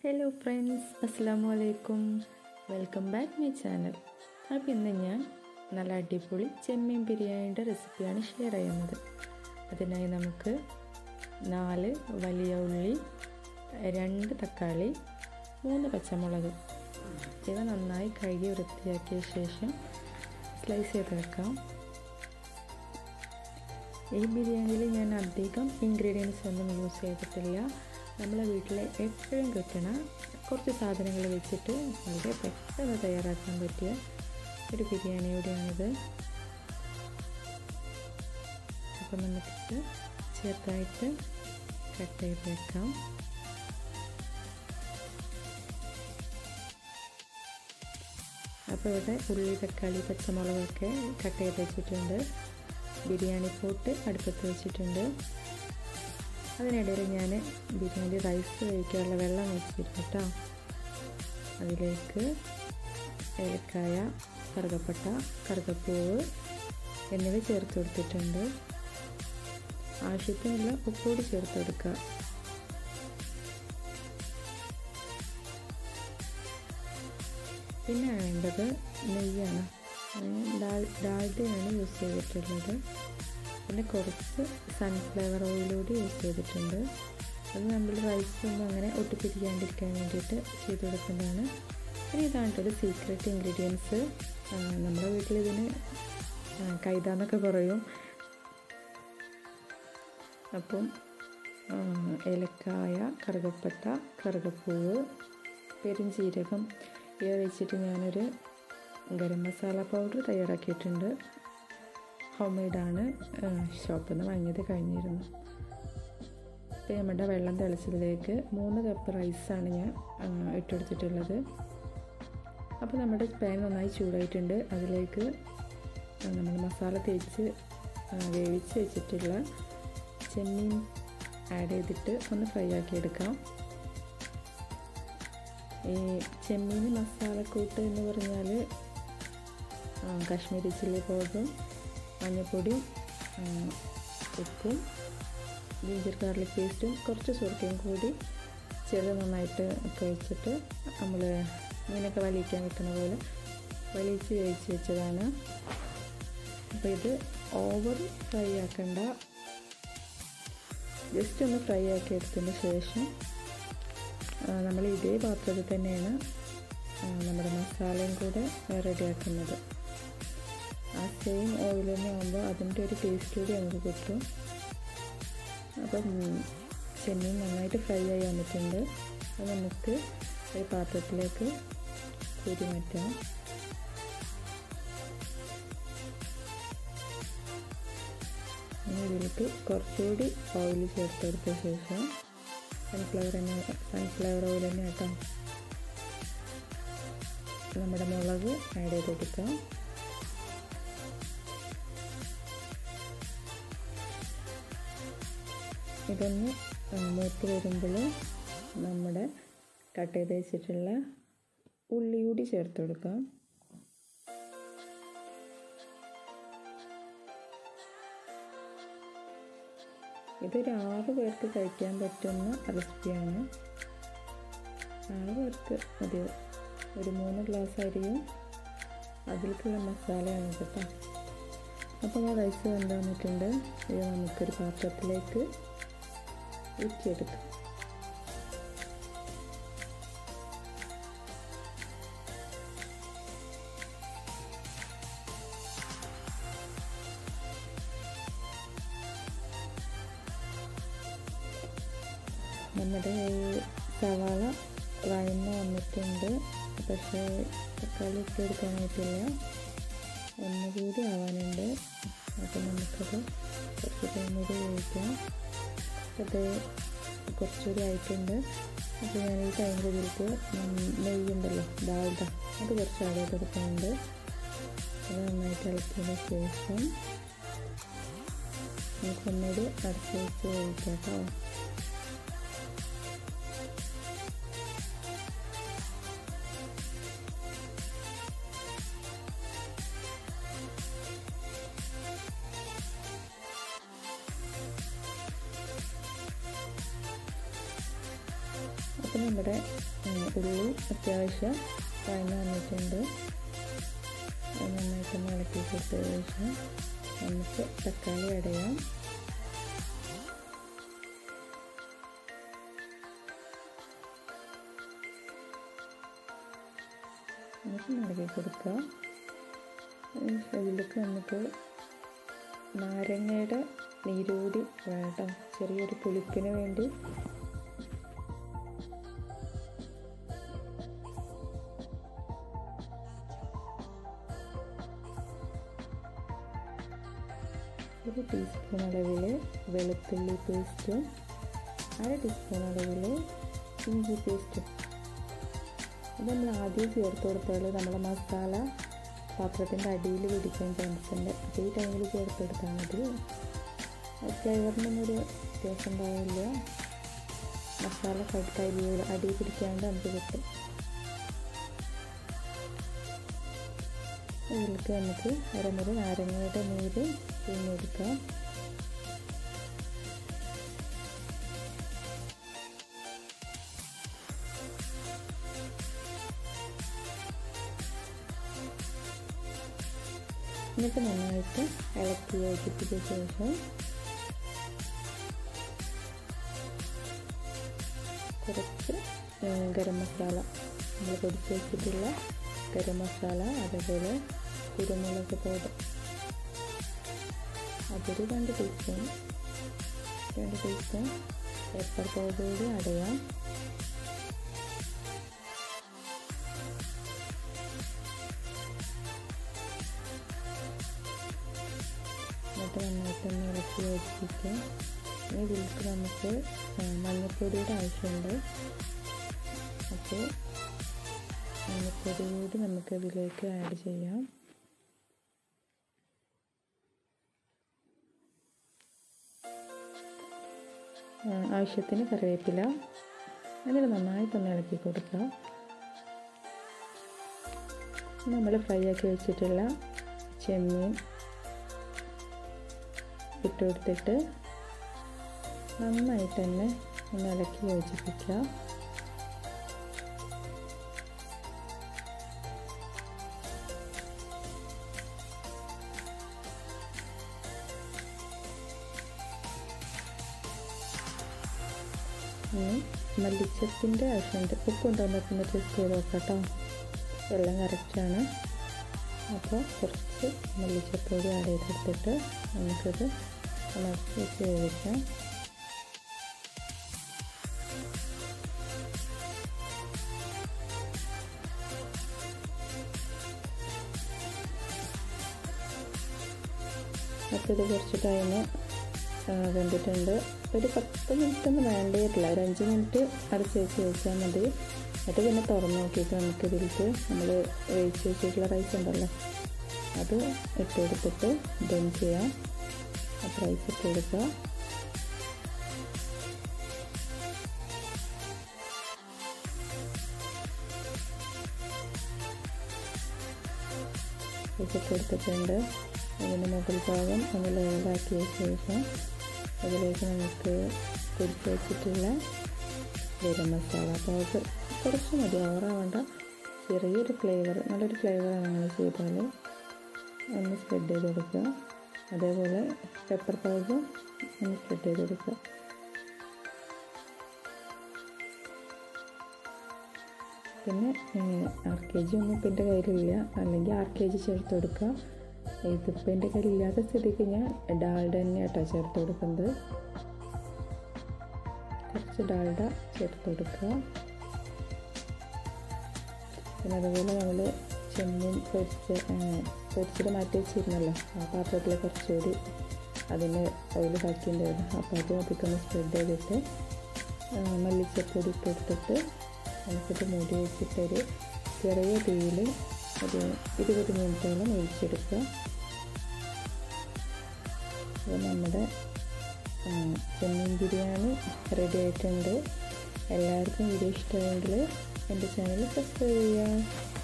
hello friends അസ്സാമു അലൈക്കും welcome back my channel അപ്പോൾ ഇന്ന് ഞാൻ നല്ല അടിപൊളി ചെമ്മീൻ ബിരിയാണിയുടെ റെസിപ്പിയാണ് ഷെയർ ചെയ്യുന്നത് അതിനായി നമുക്ക് നാല് വലിയ ഉള്ളി രണ്ട് തക്കാളി മൂന്ന് പച്ചമുളക് ഇവ നന്നായി കഴുകി വൃത്തിയാക്കിയ ശേഷം സ്ലൈസ് ചെയ്ത് വെക്കാം ഈ ബിരിയാണിയിൽ ഞാൻ അധികം ഇൻഗ്രീഡിയൻസ് ഒന്നും യൂസ് ചെയ്തിട്ടില്ല നമ്മളെ വീട്ടിൽ എപ്പോഴും കിട്ടണ കുറച്ച് സാധനങ്ങൾ വെച്ചിട്ട് വളരെ പെട്ടെന്ന് തയ്യാറാക്കാൻ പറ്റിയ ഒരു ബിരിയാണി കൂടിയാണിത് അപ്പോൾ നമുക്കിത് ചെറുതായിട്ട് കട്ട് ചെയ്ത് വെക്കാം അപ്പോൾ ഇവിടെ ഉള്ളി തക്കാളി പച്ചമുളകൊക്കെ കട്ട് ചെയ്ത് വെച്ചിട്ടുണ്ട് ബിരിയാണി പോട്ട് അടുപ്പത്ത് വെച്ചിട്ടുണ്ട് അതിനിടയിൽ ഞാൻ ബിരിയാണി റൈസ് വേവിക്കാനുള്ള വെള്ളം വെച്ചിരുന്നു കേട്ടോ അതിലേക്ക് ഏലക്കായ കറുകപ്പട്ട കറുകപ്പൂവ് എന്നിവ ചേർത്ത് കൊടുത്തിട്ടുണ്ട് ആവശ്യത്തിനുള്ള ഉപ്പുകൂടി ചേർത്ത് കൊടുക്കുക പിന്നെ വേണ്ടത് നെയ്യാണ് ഡാൽ ഡാൽഡയാണ് യൂസ് ചെയ്തിട്ടുള്ളത് പിന്നെ കുറച്ച് സൺഫ്ലവർ ഓയിലൂടെ യൂസ് ചെയ്തിട്ടുണ്ട് അത് നമ്മൾ റൈസ് ഒന്നും അങ്ങനെ ഒട്ടിപ്പിടിക്കാണ്ടിരിക്കാൻ വേണ്ടിയിട്ട് ചെയ്ത് കൊടുക്കുന്നതാണ് പിന്നെ ഇതാണ് ഒരു സീക്രട്ട് ഇൻഗ്രീഡിയൻസ് നമ്മുടെ വീട്ടിൽ ഇതിന് കൈത എന്നൊക്കെ പറയും അപ്പം ഏലക്കായ കറുകപ്പട്ട കറുകപ്പൂവ് പെരുംജീരകം ഇവ വെച്ചിട്ട് ഞാനൊരു ഗരം മസാല പൗഡർ തയ്യാറാക്കിയിട്ടുണ്ട് ഹോം മെയ്ഡാണ് ഷോപ്പിൽ നിന്ന് വാങ്ങിയത് കഴിഞ്ഞിരുന്നു അപ്പോൾ നമ്മുടെ വെള്ളം തിളച്ചതിലേക്ക് മൂന്ന് കപ്പ് റൈസാണ് ഞാൻ ഇട്ടെടുത്തിട്ടുള്ളത് അപ്പോൾ നമ്മുടെ പാൻ നന്നായി ചൂടായിട്ടുണ്ട് അതിലേക്ക് നമ്മൾ മസാല തേച്ച് വേവിച്ച് വെച്ചിട്ടുള്ള ചെമ്മീൻ ആഡ് ചെയ്തിട്ട് ഒന്ന് ഫ്രൈ ആക്കി എടുക്കാം ഈ ചെമ്മീൻ മസാലക്കൂട്ട് എന്ന് പറഞ്ഞാൽ കാശ്മീരി ചില്ലി പൗഡറും മഞ്ഞൾപ്പൊടിയും ഉപ്പും ജിഞ്ചർ ഗാർലിക് പേസ്റ്റും കുറച്ച് സുർക്കയും കൂടി ചെറു നന്നായിട്ട് കഴിച്ചിട്ട് നമ്മൾ മീനൊക്കെ വലിയിക്കാൻ വെക്കുന്ന പോലെ വലിച്ച് വേവിച്ച് വെച്ചതാണ് അപ്പോൾ ഇത് ഓവർ ഫ്രൈ ആക്കണ്ട ജസ്റ്റ് ഒന്ന് ഫ്രൈ ആക്കി എടുത്തതിന് ശേഷം നമ്മൾ ഇതേ പാത്രത്തിൽ തന്നെയാണ് നമ്മുടെ മസാലയും കൂടെ റെഡിയാക്കുന്നത് ആ സെയിം ഓയിൽ തന്നെ ആകുമ്പോൾ അതിൻ്റെ ഒരു ടേസ്റ്റ് കൂടി നമുക്ക് കിട്ടും അപ്പം ചെമ്മീൻ നന്നായിട്ട് ഫ്രൈ ആയി വന്നിട്ടുണ്ട് അത് നമുക്ക് ഒരു പാത്രത്തിലേക്ക് കൂടി മാറ്റാം ഇനി ഇതിലേക്ക് കുറച്ചുകൂടി ഓയിൽ ചേർത്തെടുത്ത ശേഷം സൺഫ്ലവർ തന്നെ സൺഫ്ലവർ ഓയിൽ തന്നെ കേട്ടോ നമ്മുടെ മുളക് ആഡ് ചെയ്ത് കൊടുക്കാം ഇതൊന്ന് മൂത്ത് വരുമ്പോൾ നമ്മുടെ കട്ട് ചെയ്ത് വെച്ചിട്ടുള്ള ഉള്ളി കൂടി ചേർത്ത് കൊടുക്കാം ഇതൊരു ആറ് പേർക്ക് കഴിക്കാൻ പറ്റുന്ന റെസിപ്പിയാണ് ആറ് പേർക്ക് മതി ഒരു മൂന്ന് ഗ്ലാസ് അരിയും അതിലേക്കുള്ള മസാലയാണ് കേട്ടോ അപ്പോൾ ആ റൈസ് വെന്താന്നിട്ടുണ്ട് ഇത് നമുക്കൊരു പാത്രത്തിലേക്ക് ഊറ്റിയെടുക്കാം നമ്മുടെ സവാള വഴന്ന് വന്നിട്ടുണ്ട് പക്ഷേ തക്കാളി ഇട്ട് എടുക്കാനായിട്ടില്ല ഒന്നുകൂടി ആവാനുണ്ട് അപ്പോൾ നമുക്കത് കുറച്ച് ടൈം കൂടി ഉപയോഗിക്കാം അത് കുറച്ചുകൂടി ആയിട്ടുണ്ട് അപ്പോൾ ഞാൻ ഈ ടൈം കൂടിയിട്ട് നെയ്യുണ്ടല്ലോ ഡാൽഡ അത് കുറച്ച് ആഡ് ചെയ്ത് കൊടുക്കുന്നുണ്ട് അത് നന്നായിട്ട് ഇളക്കിയതിന് ശേഷം നമുക്കൊന്നുകൂടി അടച്ച് വെച്ച് കഴിക്കാം കേട്ടോ അപ്പോൾ നമ്മുടെ ഉള്ളി അത്യാവശ്യം വഴന്ന് വന്നിട്ടുണ്ട് നന്നായിട്ടൊന്ന് ഇളക്കി കൊടുത്ത ശേഷം നമുക്ക് തക്കാളി അടയാം നമുക്ക് ഇളക്കി കൊടുക്കാം ഇതിലേക്ക് നമുക്ക് നാരങ്ങയുടെ നീരൂടി വേണം ചെറിയൊരു പുളിപ്പിന് വേണ്ടി ഒരു ടീസ്പൂൺ അളവിൽ വെളുത്തുള്ളി പേസ്റ്റും അര ടീസ്പൂൺ അളവിൽ ഇഞ്ചി പേസ്റ്റും ഇത് നമ്മൾ ആദ്യം ചേർത്ത് കൊടുത്താൽ നമ്മുടെ മസാല പാത്രത്തിൻ്റെ അടിയിൽ പിടിക്കാൻ ചാൻസ് ഉണ്ട് അപ്പോൾ ഈ ടൈമിൽ ചേർത്തെടുത്താൽ മതി ഫ്ലേവറിനൊന്നും ഒരു വ്യത്യാസം ഉണ്ടാവില്ല മസാല കരിയൂല അടി പിടിക്കാണ്ട് നമുക്ക് കിട്ടും ഇതിലേക്ക് നമുക്ക് അരമുറി നാരങ്ങയുടെ നീര് പിഴിഞ്ഞെടുക്കാം എന്നിട്ട് നന്നായിട്ട് ഇളക്കി യോജിപ്പിച്ച ശേഷം കുറച്ച് ഗരം മസാല നമ്മൾ പൊടിച്ച് വെച്ചിട്ടുള്ള ഗരം മസാല അതേപോലെ കുരുമുളക് പൗഡർ അതൊരു രണ്ട് ടീസ്പൂൺ രണ്ട് ടീസ്പൂൺ പെപ്പർ പൗഡർ കൂടി അടയാം എന്നിട്ട് നന്നായിട്ടൊന്ന് ഇളക്കി യോജിപ്പിക്കാം ഇനി ഇതിലേക്ക് നമുക്ക് മഞ്ഞൾപ്പൊടിയുടെ ആവശ്യമുണ്ട് അപ്പോൾ മഞ്ഞൾപ്പൊടി കൂടി നമുക്ക് ഇതിലേക്ക് ആഡ് ചെയ്യാം ആവശ്യത്തിന് കറിവേപ്പില എന്നിട്ട് നന്നായിട്ടൊന്ന് ഇളക്കി കൊടുക്കുക നമ്മൾ ഫ്രൈ ആക്കി വെച്ചിട്ടുള്ള ചെമ്മീൻ ഇട്ട് കൊടുത്തിട്ട് നന്നായിട്ട് തന്നെ ഒന്ന് ഇളക്കി യോജിപ്പിക്കുക ഇനി മല്ലിച്ചപ്പിൻ്റെ ആവശ്യമുണ്ട് ഉപ്പുണ്ടോ എന്നൊക്കെ ഒന്ന് ടെസ്റ്റ് ചെയ്ത് നോക്കാം കേട്ടോ എല്ലാം കറക്റ്റാണ് അപ്പോൾ കുറച്ച് മല്ലിച്ചപ്പൊടി ആഡ് ചെയ്തെടുത്തിട്ട് നമുക്കിത് ഇളക്കി വെച്ച് വേവിക്കാം അപ്പോൾ ഇത് കുറച്ച് ടൈം വെന്തിട്ടുണ്ട് ഒരു പത്ത് മിനിറ്റ് ഒന്നും വേണ്ടേ വരില്ല ഒരു അഞ്ച് മിനിറ്റ് അടച്ച് വെച്ച് വെച്ചാൽ മതി എന്നിട്ട് പിന്നെ തുറന്ന് നോക്കിയിട്ട് നമുക്ക് ഇതിലേക്ക് നമ്മൾ വേവിച്ച് വെച്ചിട്ടുള്ള റൈസ് ഉണ്ടല്ലോ അത് ഇട്ട് കൊടുത്തിട്ട് ദം ചെയ്യാം അപ്പോൾ റൈസ് ഇട്ട് കൊടുക്കുക ഇട്ട് കൊടുത്തിട്ടുണ്ട് അതിൻ്റെ മുകൾ ഭാഗം ഒന്ന് ലെവലാക്കിയ ശേഷം അതിലേക്ക് നമുക്ക് പൊരിച്ച് വെച്ചിട്ടുള്ള ഗരം മസാല പൗഡർ കുറച്ച് മതി ഓവറാവേണ്ട ചെറിയൊരു ഫ്ലേവർ നല്ലൊരു ഫ്ലേവറാണ് നമ്മൾ ചെയ്താൽ ഒന്ന് സ്പ്രെഡ് ചെയ്ത് കൊടുക്കുക അതേപോലെ പെപ്പർ പൗഡറും ഒന്ന് സ്പ്രെഡ് ചെയ്ത് കൊടുക്കുക പിന്നെ ആർ കെ ജി ഒന്നും ഇപ്പം എൻ്റെ കയ്യിലില്ല അല്ലെങ്കിൽ ആർ കെ ജി ചേർത്ത് കൊടുക്കുക ഇതിപ്പോൾ എൻ്റെ കയ്യിലില്ലാത്ത സ്ഥിതിക്ക് ഞാൻ ഡാൽഡ തന്നെ കേട്ടോ ചേർത്ത് കൊടുക്കുന്നത് കുറച്ച് ഡാൽഡ ചേർത്ത് കൊടുക്കുക പിന്നെ അതുപോലെ നമ്മൾ ചെമ്മീൻ പൊരിച്ച് പൊരിച്ചിട്ട് മാറ്റി വെച്ചിരുന്നല്ലോ ആ പാത്രത്തിൽ കുറച്ചുകൂടി അതിന് ഓയിൽ ബാക്കിയുണ്ടായിരുന്നു അപ്പോൾ അത് അതൊക്കെ സ്പ്രെഡ് ചെയ്തിട്ട് മല്ലിച്ചപ്പൊടി ഇട്ട് കൊടുത്തിട്ട് നമുക്കിത് മൂടി വെച്ചിട്ടൊരു ചെറിയ തീയിൽ ഒരു ഇരുപത് മിനിറ്റോളം ഒഴിച്ചെടുക്കുക അപ്പോൾ നമ്മുടെ ചെമ്മീൻ ബിരിയാണി റെഡി ആയിട്ടുണ്ട് എല്ലാവർക്കും വീഡിയോ ഇഷ്ടമായെങ്കിൽ എൻ്റെ ചാനൽ സബ്സ്ക്രൈബ് ചെയ്യുക